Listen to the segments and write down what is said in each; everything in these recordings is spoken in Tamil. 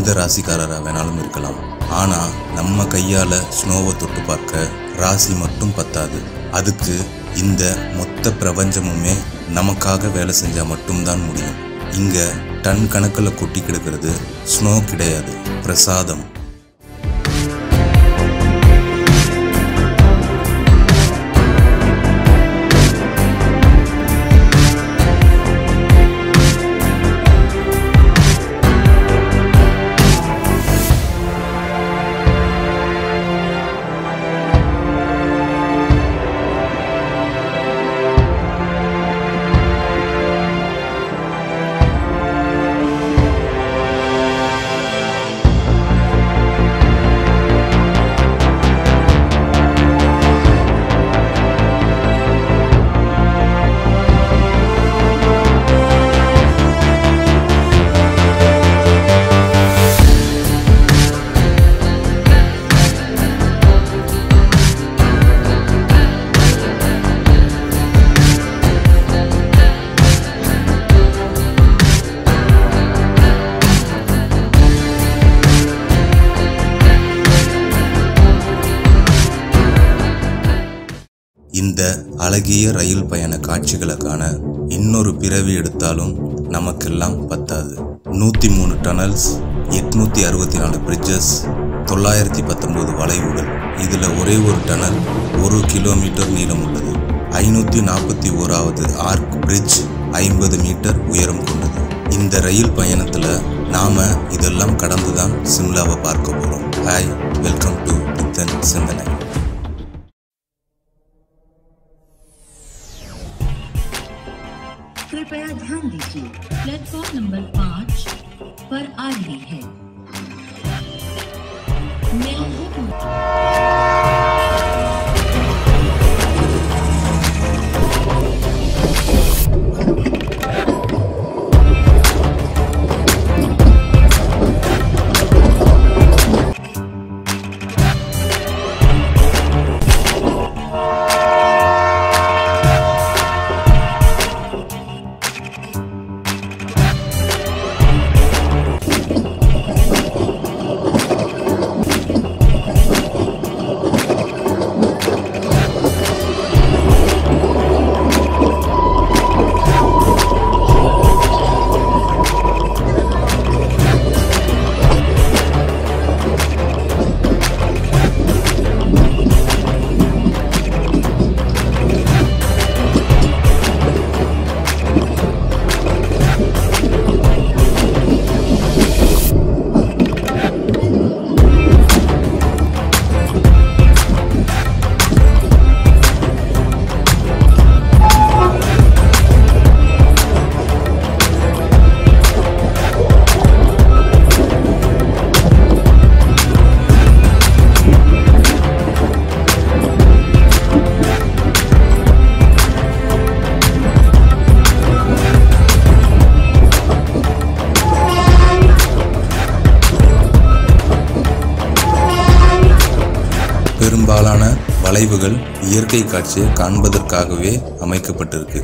எந்த ராசிக்காரராக வேணாலும் இருக்கலாம் ஆனால் நம்ம கையால் ஸ்னோவை தொட்டு பார்க்க ராசி மட்டும் பத்தாது அதுக்கு இந்த மொத்த பிரபஞ்சமுமே நமக்காக வேலை செஞ்சால் மட்டும்தான் முடியும் இங்கே டன் கணக்கில் கொட்டி கிடக்கிறது ஸ்னோ கிடையாது பிரசாதம் இந்த அழகிய ரயில் பயண காட்சிகளை காண இன்னொரு பிறவி எடுத்தாலும் நமக்கெல்லாம் பத்தாது நூற்றி மூணு டனல்ஸ் எட்நூற்றி அறுபத்தி நாலு பிரிட்ஜஸ் தொள்ளாயிரத்தி பத்தொம்போது வளைவுகள் இதில் ஒரே ஒரு டனல் ஒரு கிலோமீட்டர் நீளம் உள்ளது ஐநூற்றி நாற்பத்தி ஓராவது ஆர்க் பிரிட்ஜ் ஐம்பது மீட்டர் உயரம் கொண்டது இந்த ரயில் பயணத்தில் நாம் இதெல்லாம் கடந்து தான் சிம்லாவை பார்க்க போகிறோம் ஹாய் வெல்கம் டு பித்தன் சிந்தனை कृपया ध्यान दीजिए प्लेटफॉर्म नंबर पाँच पर आ रही है मैं பெரும்பாலான வளைவுகள் இயற்கை காட்சியை காண்பதற்காகவே அமைக்கப்பட்டிருக்கு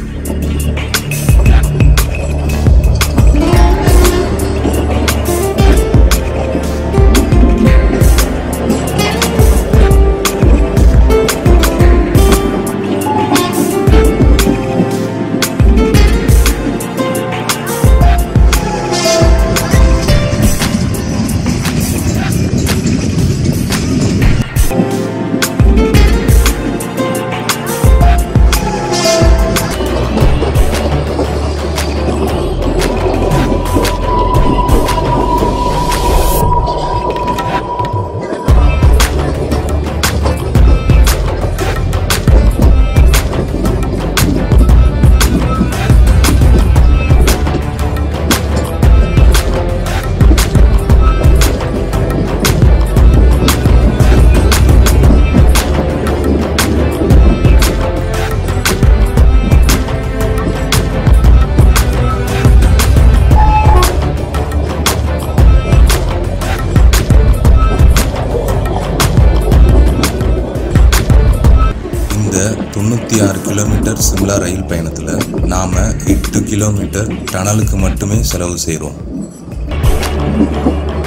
இந்த தொண்ணூற்றி ஆறு கிலோமீட்டர் சிம்லா ரயில் பயணத்தில் நாம் எட்டு கிலோமீட்டர் டனலுக்கு மட்டுமே செலவு செய்கிறோம்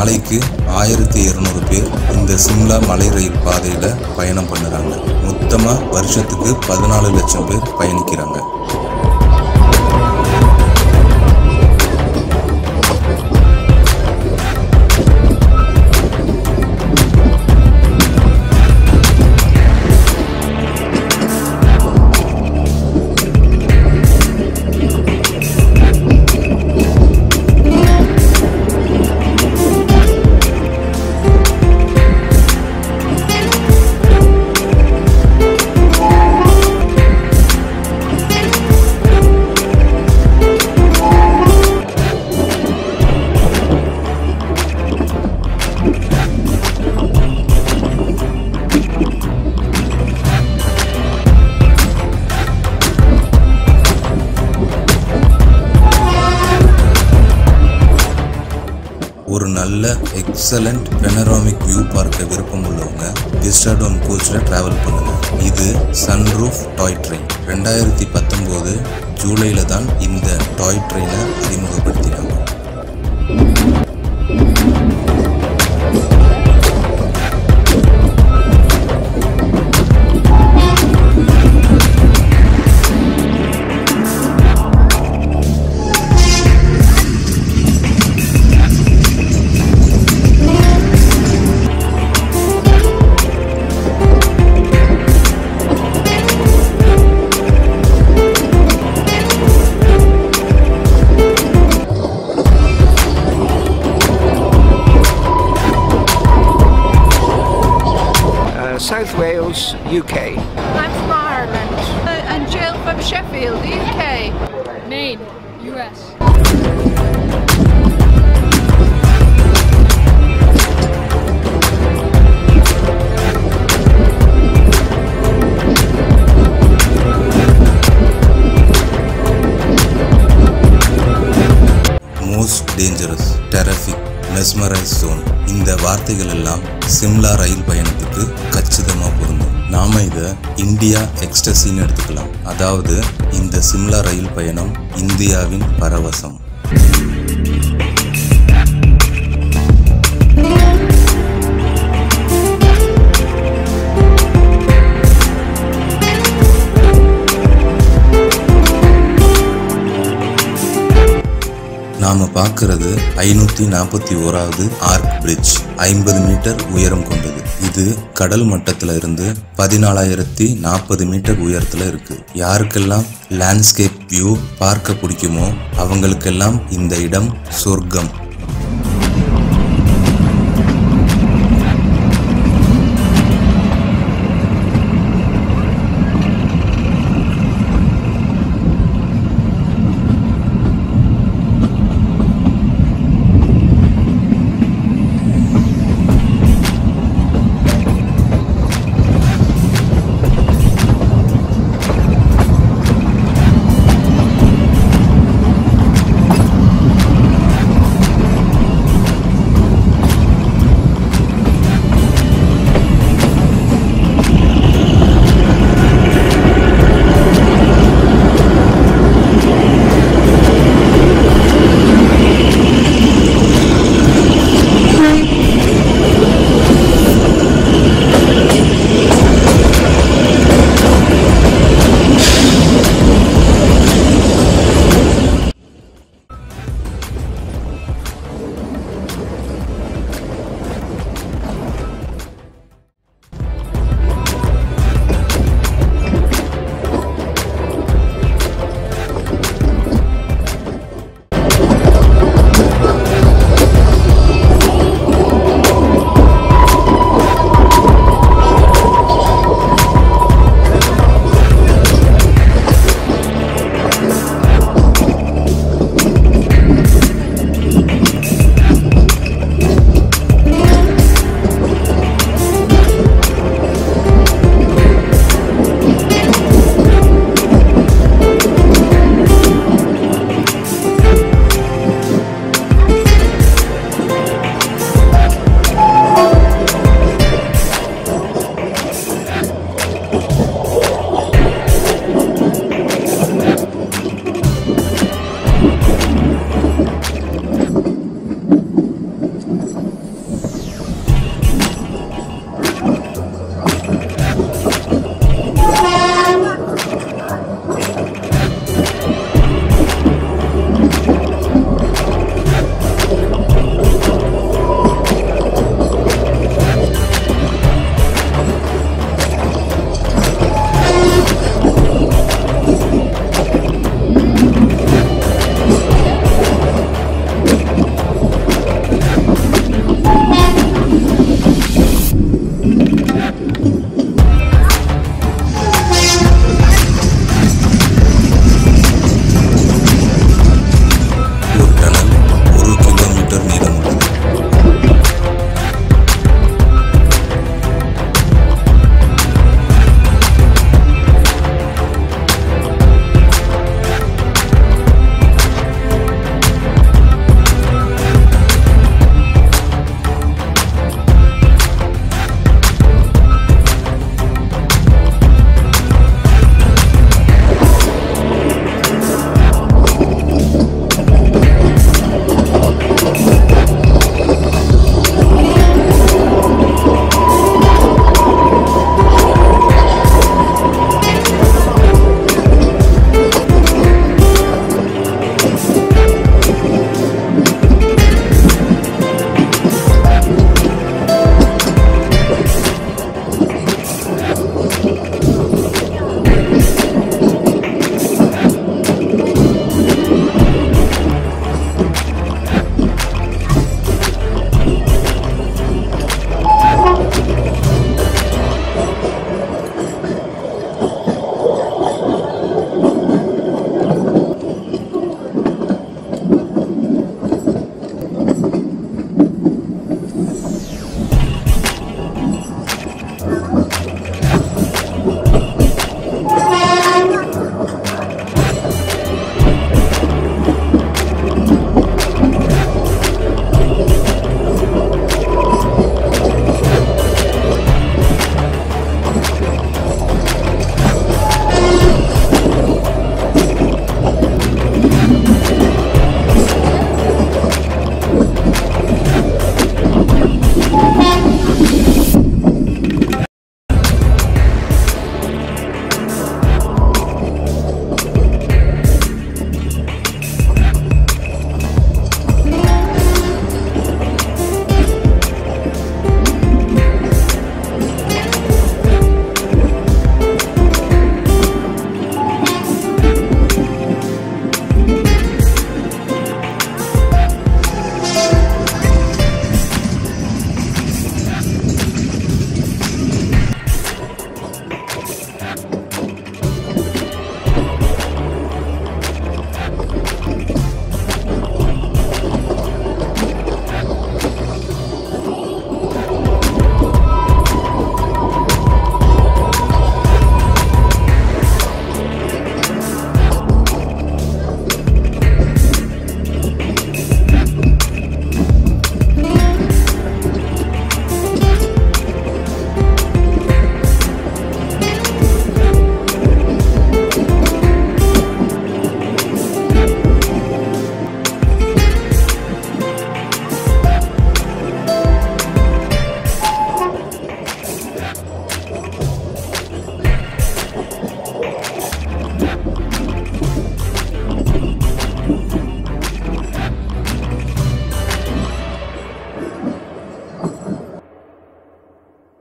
நாளைக்கு ஆயிரத்தி இருநூறு பேர் இந்த சிம்லா மலை ரயில் பாதையில் பயணம் பண்ணுறாங்க மொத்தமாக வருஷத்துக்கு பதினாலு லட்சம் பேர் பயணிக்கிறாங்க ஒரு நல்ல எக்ஸலண்ட் பெனராமிக் வியூ பார்க்க விருப்பம் உள்ளவங்க விஸ்டாடோன் கோச்சில் ட்ராவல் பண்ணுங்க இது சன்ரூஃப் டாய் ட்ரெயின் ரெண்டாயிரத்தி பத்தொம்போது ஜூலையில் தான் இந்த டாய் ட்ரெயினை அறிமுகப்படுத்தினாங்க uh, South Wales, UK. I'm from Ireland. Uh, and Jill from Sheffield, UK. Maine, US. Most dangerous terrific mesmerise zone இந்த வார்த்தைகள் எல்லாம் சிம்லா ரயில் பயணத்துக்கு கச்சிதமாக பொருந்தும் நாம இதை இந்தியா எக்ஸ்டசின்னு எடுத்துக்கலாம் அதாவது இந்த சிம்லா ரயில் பயணம் இந்தியாவின் பரவசம் நாம பார்க்கறது ஐநூத்தி நாற்பத்தி ஓராவது ஆர்க் பிரிட்ஜ் ஐம்பது மீட்டர் உயரம் கொண்டது இது கடல் மட்டத்துல இருந்து பதினாலாயிரத்தி நாற்பது மீட்டர் உயரத்துல இருக்கு யாருக்கெல்லாம் லேண்ட்ஸ்கேப் வியூ பார்க்க பிடிக்குமோ அவங்களுக்கெல்லாம் இந்த இடம் சொர்க்கம்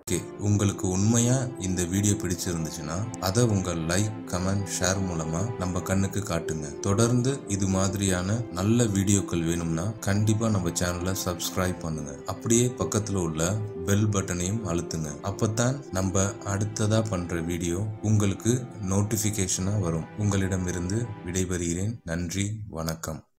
ஓகே உங்களுக்கு உண்மையா இந்த வீடியோ பிடிச்சிருந்துச்சுன்னா அதை உங்க லைக் கமெண்ட் ஷேர் மூலமா நம்ம கண்ணுக்கு காட்டுங்க தொடர்ந்து இது மாதிரியான நல்ல வீடியோக்கள் வேணும்னா கண்டிப்பா நம்ம சேனலை சப்ஸ்கிரைப் பண்ணுங்க அப்படியே பக்கத்துல உள்ள பெல் பட்டனையும் அழுத்துங்க அப்பதான் நம்ம அடுத்ததா பண்ற வீடியோ உங்களுக்கு நோட்டிபிகேஷனா வரும் உங்களிடமிருந்து விடைபெறுகிறேன் நன்றி வணக்கம்